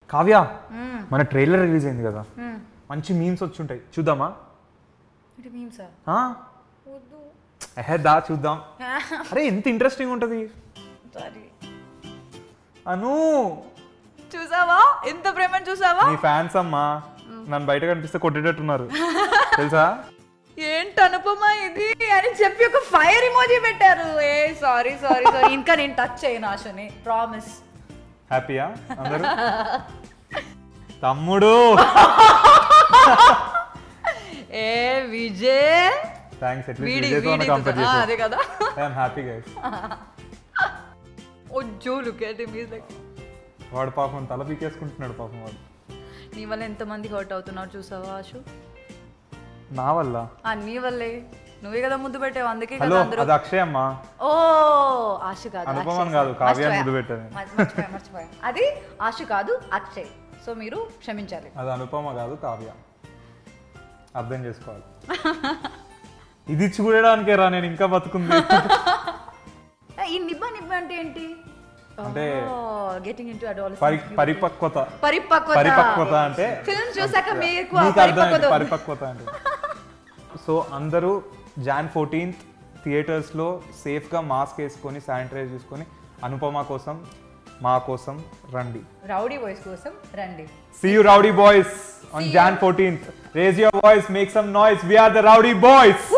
కావ్య మన trailer release అయింది కదా మంచి మీమ్స్ వచ్చి ఉంటాయి చూద్దామా ఇది మీమ్సా ఆ? వద్దు ఎహే దా చూద్దాం అరే ఎంత ఇంట్రెస్టింగ్ ఉంటుంది సారీ అను చూసావా ఎంత ప్రేమను చూసావా నీ ఫ్యాన్స్ అమ్మా నన్ను బయట కనిపిస్తే కొట్టేటట్టున్నారు తెలుసా ఏంటి అనుపమా ఇది అని చెప్పి ఒక ఫైర్ ఇమోజీ పెట్టారు ఏ సారీ సారీ సారీ ఇంకా నేను టచ్ చేయను ఆశని ప్రామిస్ హ్యాపీయా అందరూ తమ్ముడు ఏ విజయ్ థ్యాంక్స్ వీడి ఎట్లీస్ట్ వీడి కంపేర్ ఆ, చేసి అదే కదా ఐఎమ్ హ్యాపీ గైస్ ఓ జో look at him is like వాడు పాపం తల పీకేసుకుంటున్నాడు పాపం వాడు నీ వల్ల ఎంతమంది హర్ట్ అవుతున్నారు చూసావా ఆశు నా వల్ల ఆ నీ వల్లే నువ్వే కదా ముద్దు పెట్టావు అందుకే హలో కదా అందరూ అది అక్షయ్ అమ్మా ఓ ఆశు కాదు అనుపమని అక్షయ్, కాదు, sorry. కావ్య మర్చిపోయా. ముద్దు పెట్టాను. మర్చి- మర్చిపోయా మర్చిపోయా అది ఆశు కాదు అక్షయ్ సో మీరు క్షమించాలి అది అనుపమ కాదు కావ్య అర్థం చేసుకోవాలి ఇది ఇచ్చి కూడడానికే రా నేను ఇంకా బతుకుంది ఆ, ఈ నిబ్బ నిబ్బ అంటే ఏంటి అంటే గెటింగ్ ఇంటూ పరి పరిపక్వత పరిపక్వత పరిపక్వత అంటే ఫిల్మ్ చూసాక మీకు ఆ మీకు అర్థమైంది పరిపక్వత పరిపక్వత అంటే సో అందరూ జాన్ ఫోర్టీన్త్ థియేటర్స్లో సేఫ్గా మాస్క్ వేసుకొని శానిటైజ్ చేసుకొని అనుపమ కోసం మా కోసం రండి రౌడీ వాయిస్ కోసం రండి See you rowdy boys on Jan 14th. Raise your voice, make some noise. We are the rowdy boys.